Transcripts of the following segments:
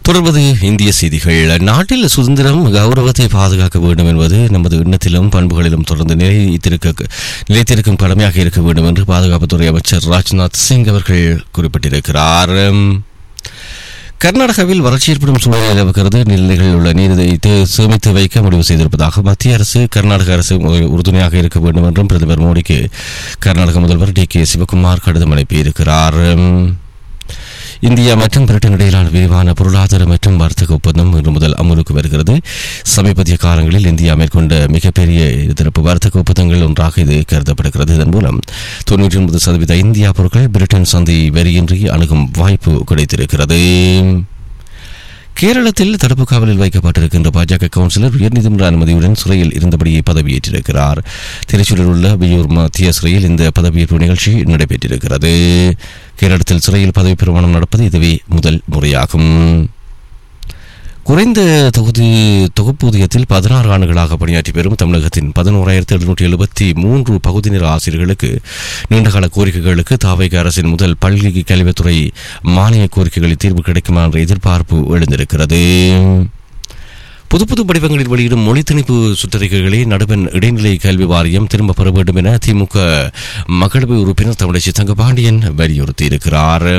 தொடர்வது இந்திய செய்திகள் நாட்டில் சுதந்திரம் கௌரவத்தை பாதுகாக்க வேண்டும் என்பது நமது எண்ணத்திலும் பண்புகளிலும் தொடர்ந்து நிலைத்திருக்க நிலைத்திருக்கும் கடமையாக இருக்க வேண்டும் என்று பாதுகாப்புத்துறை அமைச்சர் ராஜ்நாத் சிங் அவர்கள் குறிப்பிட்டிருக்கிறார் கர்நாடகாவில் வறட்சி ஏற்படும் சூழ்நிலை நிலவுகிறது நிலைகளில் உள்ள நீரை தே- சேமித்து வைக்க முடிவு செய்திருப்பதாக மத்திய அரசு கர்நாடக அரசு உ- உறுதுணையாக இருக்க வேண்டும் என்றும் பிரதமர் மோடிக்கு கர்நாடக முதல்வர் டி கே சிவகுமார் கடிதம் அனுப்பியிருக்கிறார் இந்தியா மற்றும் பிரிட்டன் இடையிலான விரிவான பொருளாதார மற்றும் வர்த்தக ஒப்பந்தம் இன்று முதல் அமலுக்கு வருகிறது சமீபத்திய காலங்களில் இந்தியா மேற்கொண்ட மிகப்பெரிய இருதரப்பு வர்த்தக ஒப்பந்தங்கள் ஒன்றாக இது கருதப்படுகிறது இதன் மூலம் தொன்னூற்றி ஒன்பது சதவீத இந்தியா பொருட்கள் பிரிட்டன் சந்தை வரியின்றி அணுகும் வாய்ப்பு கிடைத்திருக்கிறது கேரளத்தில் தடுப்பு காவலில் வைக்கப்பட்டிருக்கின்ற பாஜக கவுன்சிலர் உயர்நீதிமன்ற அனுமதியுடன் சிறையில் இருந்தபடியே பதவியேற்றிருக்கிறார் திருச்சூரில் உள்ள வியூர் மத்திய சிறையில் இந்த பதவியேற்பு நிகழ்ச்சி நடைபெற்றிருக்கிறது கேரளத்தில் சிறையில் பதவி பிரமாணம் நடப்பது இதுவே முதல் முறையாகும் குறைந்த தொகுதி தொகுப்பூதியத்தில் பதினாறு ஆண்டுகளாக பணியாற்றி வரும் தமிழகத்தின் பதினோராயிரத்தி எழுநூற்றி எழுபத்தி மூன்று பகுதி நேர ஆசிரியர்களுக்கு நீண்டகால கோரிக்கைகளுக்கு தாவைக அரசின் முதல் பள்ளி கல்வித்துறை மானிய கோரிக்கைகளில் தீர்வு கிடைக்குமா என்ற எதிர்பார்ப்பு எழுந்திருக்கிறது புது புது படிவங்களில் வெளியிடும் மொழி திணிப்பு சுற்றறிக்கைகளை நடுவன் இடைநிலை கல்வி வாரியம் திரும்ப பெற வேண்டும் என திமுக மக்களவை உறுப்பினர் தமிழச்சி தங்கபாண்டியன் வலியுறுத்தியிருக்கிறார்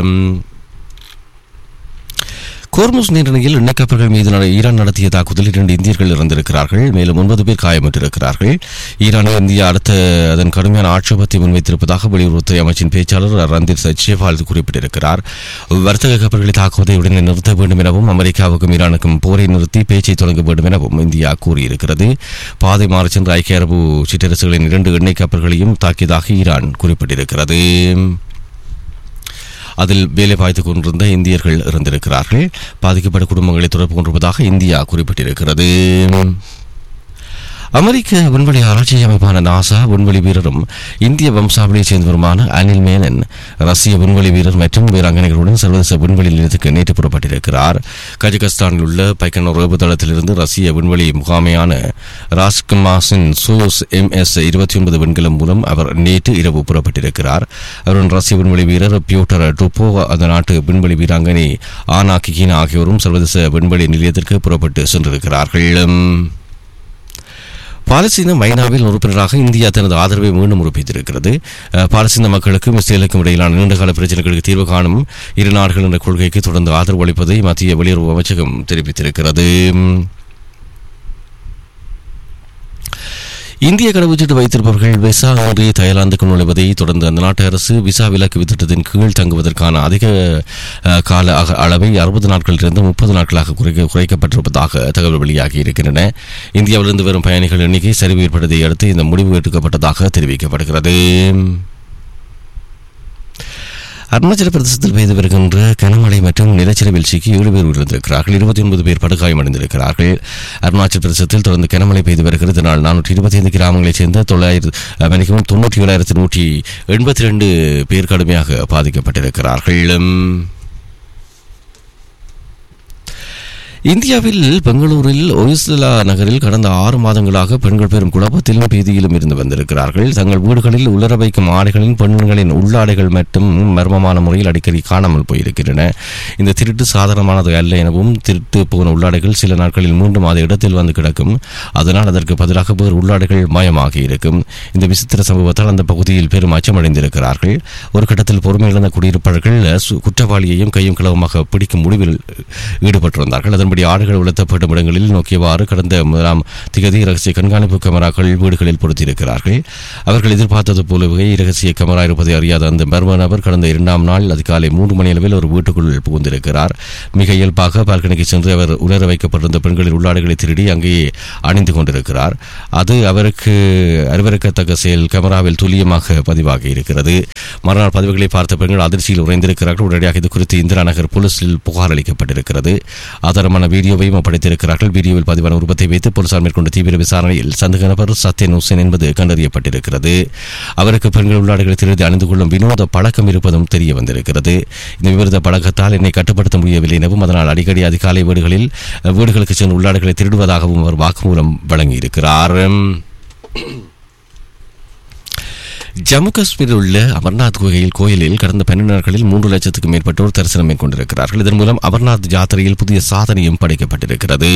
கோர்முஸ் நீரிணையில் எண்ணெய் கப்பல்கள் மீது நட- ஈரான் நடத்திய தாக்குதலில் இரண்டு இந்தியர்கள் இறந்திருக்கிறார்கள் மேலும் ஒன்பது பேர் காயமுற்றிருக்கிறார்கள் ஈரானை இந்தியா அடுத்த அதன் கடுமையான ஆட்சேபத்தை முன்வைத்திருப்பதாக வெளியுறவுத்துறை அமைச்சின் பேச்சாளர் ரந்தீர் சச்சியபால் குறிப்பிட்டிருக்கிறார் வர்த்தக கப்பல்களை தாக்குவதை உடனே நிறுத்த வேண்டும் எனவும் அமெரிக்காவுக்கும் ஈரானுக்கும் போரை நிறுத்தி பேச்சை தொடங்க வேண்டும் எனவும் இந்தியா கூறியிருக்கிறது பாதை மாறச் சென்ற ஐக்கிய அரபு சிற்றரசுகளின் இரண்டு எண்ணெய் கப்பல்களையும் தாக்கியதாக ஈரான் குறிப்பிட்டிருக்கிறது அதில் வேலை பார்த்துக் கொண்டிருந்த இந்தியர்கள் இறந்திருக்கிறார்கள் பாதிக்கப்பட்ட குடும்பங்களை தொடர்பு கொண்டிருப்பதாக இந்தியா குறிப்பிட்டிருக்கிறது அமெரிக்க விண்வெளி ஆராய்ச்சி அமைப்பான நாசா விண்வெளி வீரரும் இந்திய வம்சாவளியைச் சேர்ந்தவருமான அனில் மேனன் ரஷ்ய விண்வெளி வீரர் மற்றும் வீராங்கனைகளுடன் சர்வதேச விண்வெளி நிலையத்துக்கு நேற்று புறப்பட்டிருக்கிறார் கஜகஸ்தானில் உள்ள பைக்கனூர் ஏவுதளத்திலிருந்து ரஷ்ய விண்வெளி முகாமையான ராஸ்கமாஸின் சோயோஸ் எம்எஸ் இருபத்தி ஒன்பது விண்கலம் மூலம் அவர் நேற்று இரவு புறப்பட்டிருக்கிறார் அவருடன் ரஷ்ய விண்வெளி வீரர் பியூட்டர் டுப்போ அந்த நாட்டு விண்வெளி வீராங்கனை ஆனா கிகினா ஆகியோரும் சர்வதேச விண்வெளி நிலையத்திற்கு புறப்பட்டு சென்றிருக்கிறார்கள் பாலஸ்தீன மைனாவில் உறுப்பினராக இந்தியா தனது ஆதரவை மீண்டும் உறுப்பித்திருக்கிறது அஹ், பாலஸ்தீன மக்களுக்கும் இஸ்ரேலுக்கும் இடையிலான நீண்டகால பிரச்சனைகளுக்கு தீர்வு காணும் இரு நாடுகள் என்ற கொள்கைக்கு தொடர்ந்து ஆதரவு அளிப்பதை மத்திய வெளியுறவு அமைச்சகம் தெரிவித்திருக்கிறது இந்திய கடவுச்சீட்டு வைத்திருப்பவர்கள் விசா இன்றி தாய்லாந்துக்கு நுழைவதை தொடர்ந்து அந்த நாட்டு அரசு விசா விலக்கு திட்டத்தின் கீழ் தங்குவதற்கான அதிக அஹ், கால அக- அளவை அறுபது நாட்களிலிருந்து முப்பது நாட்களாக குறைக்க குறைக்கப்பட்டிருப்பதாக தகவல் வெளியாகி இருக்கின்றன இந்தியாவிலிருந்து வரும் பயணிகள் எண்ணிக்கை சரிவு ஏற்பட்டதை அடுத்து இந்த முடிவு எடுக்கப்பட்டதாக தெரிவிக்கப்படுகிறது அருணாச்சல பிரதேசத்தில் பெய்து வருகின்ற கனமழை மற்றும் நிலச்சரிவில் சிக்கி ஏழு பேர் உயிரிழந்திருக்கிறார்கள் இருபத்தி ஒன்பது பேர் படுகாயமடைந்திருக்கிறார்கள் அருணாச்சல பிரதேசத்தில் தொடர்ந்து கனமழை பெய்து வருகிறது இதனால் நானூற்றி இருபத்தி ஐந்து கிராமங்களைச் சேர்ந்த தொள்ளாயிரத்து மணிக்கும் தொண்ணூற்றி ஏழாயிரத்தி நூற்றி எண்பத்தி ரெண்டு பேர் கடுமையாக பாதிக்கப்பட்டிருக்கிறார்கள் இந்தியாவில் பெங்களூரில் ஒய்ஸ்லா நகரில் கடந்த ஆறு மாதங்களாக பெண்கள் பெரும் குழப்பத்திலும் பீதியிலும் இருந்து வந்திருக்கிறார்கள் தங்கள் வீடுகளில் உலர வைக்கும் ஆடைகளின் பெண்களின் உள்ளாடைகள் மட்டும் மர்மமான முறையில் அடிக்கடி காணாமல் போயிருக்கின்றன இந்த திருட்டு சாதாரணமானது அல்ல எனவும் திருட்டு போன உள்ளாடைகள் சில நாட்களில் மீண்டும் அது இடத்தில் வந்து கிடக்கும் அதனால் அதற்கு பதிலாக வேறு உள்ளாடைகள் மாயமாகி இருக்கும் இந்த விசித்திர சம்பவத்தால் அந்த பகுதியில் பெரும் அச்சமடைந்திருக்கிறார்கள் ஒரு கட்டத்தில் பொறுமை இழந்த குடியிருப்பாளர்கள் சு- குற்றவாளியையும் கையும் களவுமாக பிடிக்கும் முடிவில் ஈடுபட்டிருந்தார்கள் அதன்படி ஆடுகள் உலர்த்தப்படும் இடங்களில் நோக்கியவாறு கடந்த முதலாம் திகதி ரகசிய கண்காணிப்பு கேமராக்கள் வீடுகளில் பொருத்தியிருக்கிறார்கள் அவர்கள் எதிர்பார்த்தது போலவே இரகசிய கேமரா இருப்பதை அறியாத அந்த மர்ம நபர் கடந்த இரண்டாம் நாள் அதிகாலை மூன்று மணி அளவில் ஒரு வீட்டுக்குள் புகுந்திருக்கிறார் மிக இயல்பாக பால்கனிக்கு சென்று அவர் உலர வைக்கப்பட்டிருந்த பெண்களின் உள்ளாடைகளை திருடி அங்கேயே அணிந்து கொண்டிருக்கிறார் அது அவருக்கு அறிவறுக்கத்தக்க செயல் கேமராவில் துல்லியமாக பதிவாகி இருக்கிறது மறுநாள் பதிவுகளை பார்த்த பெண்கள் அதிர்ச்சியில் உறைந்திருக்கிறார்கள் உடனடியாக இது குறித்து இந்திரா நகர் போலீசில் புகார் அளிக்கப்பட்டிருக்கிறது ஆதாரமான வீடியோவையும் ஒப்படைத்திருக்கிறார்கள் வீடியோவில் பதிவான உருவத்தை வைத்து போலீசார் மேற்கொண்ட தீவிர விசாரணையில் சந்தேக நபர் சத்யன் ஹுசேன் என்பது கண்டறியப்பட்டிருக்கிறது அவருக்கு பெண்கள் உள்ளாடைகளை திருடி அணிந்து கொள்ளும் வினோத பழக்கம் இருப்பதும் தெரிய வந்திருக்கிறது இந்த விபரீத பழக்கத்தால் என்னை கட்டுப்படுத்த முடியவில்லை எனவும் அதனால் அடிக்கடி அதிகாலை வீடுகளில் அஹ், வீடுகளுக்கு சென்று உள்ளாடைகளை திருடுவதாகவும் அவர் வாக்குமூலம் வழங்கியிருக்கிறார் ஜம்மு காஷ்மீரில் உள்ள அமர்நாத் குகையில் கோயிலில் கடந்த பன்னெண்டு நாட்களில் மூன்று லட்சத்துக்கும் மேற்பட்டோர் தரிசனம் மேற்கொண்டிருக்கிறார்கள் இதன் மூலம் அமர்நாத் ஜாத்திரையில் புதிய சாதனையும் படைக்கப்பட்டிருக்கிறது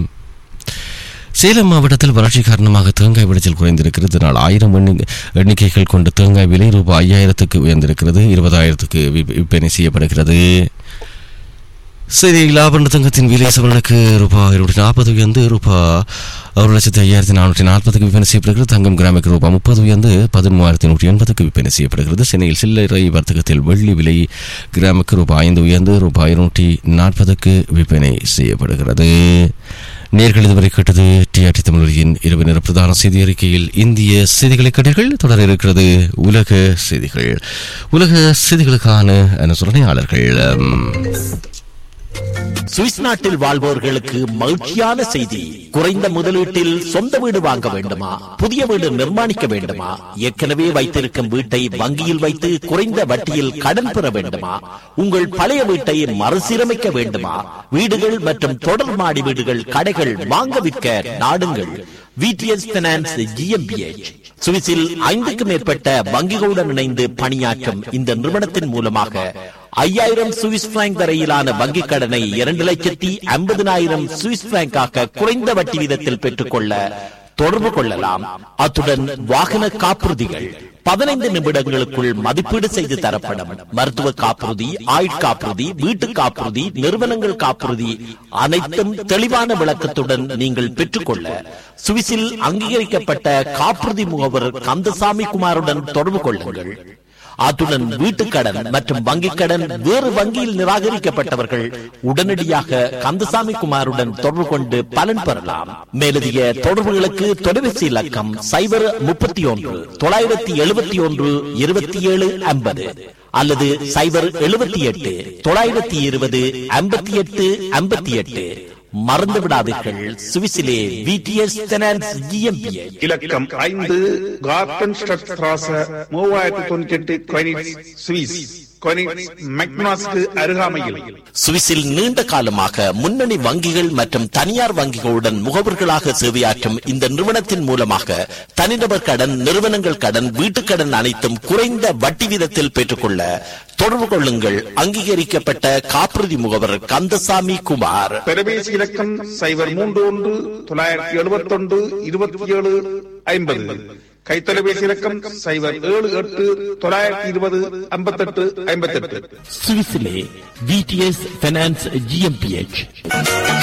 சேலம் மாவட்டத்தில் வறட்சி காரணமாக தேங்காய் விளைச்சல் குறைந்திருக்கிறது இதனால் ஆயிரம் எண்ணி- எண்ணிக்கைகள் கொண்ட தேங்காய் விலை ரூபாய் ஐயாயிரத்துக்கு உயர்ந்திருக்கிறது இருபதாயிரத்துக்கு விப்- விற்பனை செய்யப்படுகிறது சரி லாபண்ட தங்கத்தின் விலை சவரனுக்கு ரூபாய் இருநூற்றி நாற்பது உயர்ந்து ரூபாய் ஒரு லட்சத்தி ஐயாயிரத்தி நானூற்றி நாற்பதுக்கு விற்பனை செய்யப்படுகிறது தங்கம் கிராமுக்கு ரூபாய் முப்பது உயர்ந்து பதிமூவாயிரத்தி நூற்றி எண்பதுக்கு விற்பனை செய்யப்படுகிறது சென்னையில் சில்லறை வர்த்தகத்தில் வெள்ளி விலை கிராமுக்கு ரூபாய் ஐந்து உயர்ந்து ரூபாய் இருநூற்றி நாற்பதுக்கு விற்பனை செய்யப்படுகிறது நேர்கள் இதுவரை கேட்டது டிஆர்டி தமிழொலியின் இரவு நேர பிரதான செய்தி அறிக்கையில் இந்திய செய்திகளை கேட்டீர்கள் தொடர இருக்கிறது உலக செய்திகள் உலக செய்திகளுக்கான அனுசரணையாளர்கள் உம், சுவிஸ் நாட்டில் வாழ்வோர்களுக்கு மகிழ்ச்சியான செய்தி குறைந்த முதலீட்டில் சொந்த வீடு வாங்க வேண்டுமா புதிய வீடு நிர்மாணிக்க வேண்டுமா ஏற்கனவே வைத்திருக்கும் வீட்டை வங்கியில் வைத்து குறைந்த வட்டியில் கடன் பெற வேண்டுமா உங்கள் பழைய வீட்டை மறுசீரமைக்க வேண்டுமா வீடுகள் மற்றும் தொடர் மாடி வீடுகள் கடைகள் வாங்க விற்க நாடுங்கள் விடிஎஸ் பினான்ஸ் ஜிஎம்பிஎச் சுவிஸில் ஐந்துக்கும் மேற்பட்ட வங்கிகளுடன் இணைந்து பணியாற்றும் இந்த நிறுவனத்தின் மூலமாக ஐயாயிரம் சுவிஸ் பிராங்க் வரையிலான வங்கிக் கடனை இரண்டு லட்சத்தி ஐம்பதினாயிரம் சுவிஸ் பிராங்காக குறைந்த வட்டி வீதத்தில் பெற்றுக்கொள்ள தொடர்பு கொள்ளலாம் அத்துடன் வாகன காப்புறுதிகள் பதினைந்து நிமிடங்களுக்குள் மதிப்பீடு செய்து தரப்படும் மருத்துவ காப்புறுதி ஆயுட்காப்புறுதி வீட்டு காப்புறுதி நிறுவனங்கள் காப்புறுதி அனைத்தும் தெளிவான விளக்கத்துடன் நீங்கள் பெற்றுக்கொள்ள சுவிஸில் அங்கீகரிக்கப்பட்ட காப்புறுதி முகவர் கந்தசாமி குமாருடன் தொடர்பு கொள்ளுங்கள் அத்துடன் வீட்டுக்கடன் மற்றும் வங்கிக் கடன் வேறு வங்கியில் நிராகரிக்கப்பட்டவர்கள் உடனடியாக கந்தசாமி குமாருடன் தொடர்பு கொண்டு பலன் பெறலாம் மேலதிக தொடர்புகளுக்கு தொலைபேசி இலக்கம் சைபர் முப்பத்தி ஒன்று தொள்ளாயிரத்தி எழுபத்தி ஒன்று இருபத்தி ஏழு ஐம்பது அல்லது சைபர் எழுபத்தி எட்டு தொள்ளாயிரத்தி இருபது ஐம்பத்தி எட்டு ஐம்பத்தி எட்டு மறந்து விடாதீர்கள் சுவிஸிலே விடிஎஸ் ஃபைனான்ஸ் ஜிஎம்பிஎ இலக்கம் ஐந்து கார்டன் ஸ்ட்ராச மூவாயிரத்தி தொண்ணூத்தி எட்டு கொயினிட்ஸ் சுவிஸ் கொயினிட்ஸ் மெக்னாஸ்க்கு அருகாமையில் சுவிஸில் நீண்ட காலமாக முன்னணி வங்கிகள் மற்றும் தனியார் வங்கிகளுடன் முகவர்களாக சேவையாற்றும் இந்த நிறுவனத்தின் மூலமாக தனிநபர் கடன் நிறுவனங்கள் கடன் வீட்டுக் கடன் அனைத்தும் குறைந்த வட்டி வீதத்தில் பெற்றுக்கொள்ள தொடர்பு கொள்ளுங்கள் அங்கீகரிக்கப்பட்ட காப்புறுதி முகவர் கந்தசாமி குமார் தொலைபேசி இலக்கம் சைபர் மூன்று ஒன்று தொள்ளாயிரத்தி எழுபத்தி ஒன்று இருபத்தி ஏழு ஐம்பது கைத்தொலைபேசி இலக்கம் சைபர் ஏழு எட்டு தொள்ளாயிரத்தி இருபது ஐம்பத்தெட்டு ஐம்பத்தெட்டு சுவிஸிலே விடிஎஸ் ஃபைனான்ஸ் ஜிஎம்பிஎச்